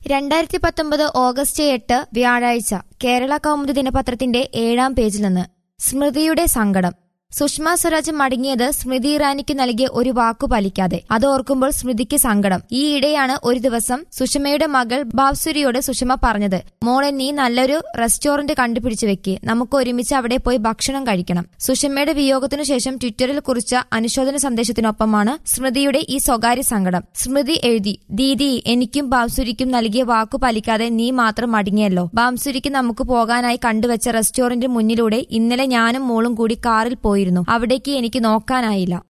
രണ്ടായിരത്തി പത്തൊമ്പത് ഓഗസ്റ്റ് എട്ട് വ്യാഴാഴ്ച കേരള കൗമുദി ദിനപത്രത്തിന്റെ ഏഴാം പേജിൽ നിന്ന് സ്മൃതിയുടെ സങ്കടം സുഷമ സ്വരാജ് മടങ്ങിയത് സ്മൃതി ഇറാനിക്ക് നൽകിയ ഒരു വാക്കു പാലിക്കാതെ അത് ഓർക്കുമ്പോൾ സ്മൃതിക്ക് സങ്കടം ഈയിടെയാണ് ഒരു ദിവസം സുഷമയുടെ മകൾ ബാബ്സുരിയോട് സുഷമ പറഞ്ഞത് മോളെ നീ നല്ലൊരു റെസ്റ്റോറന്റ് കണ്ടുപിടിച്ചു വെക്ക് നമുക്ക് ഒരുമിച്ച് അവിടെ പോയി ഭക്ഷണം കഴിക്കണം സുഷമയുടെ വിയോഗത്തിനു ശേഷം ട്വിറ്ററിൽ കുറിച്ച അനുശോചന സന്ദേശത്തിനൊപ്പമാണ് സ്മൃതിയുടെ ഈ സ്വകാര്യ സങ്കടം സ്മൃതി എഴുതി ദീദി എനിക്കും ബാംസുരിക്കും നൽകിയ വാക്കു പാലിക്കാതെ നീ മാത്രം മടങ്ങിയല്ലോ ബാംസുരിക്ക് നമുക്ക് പോകാനായി കണ്ടുവച്ച റെസ്റ്റോറന്റ് മുന്നിലൂടെ ഇന്നലെ ഞാനും മോളും കൂടി കാറിൽ പോയിരുന്നു അവിടേക്ക് എനിക്ക് നോക്കാനായില്ല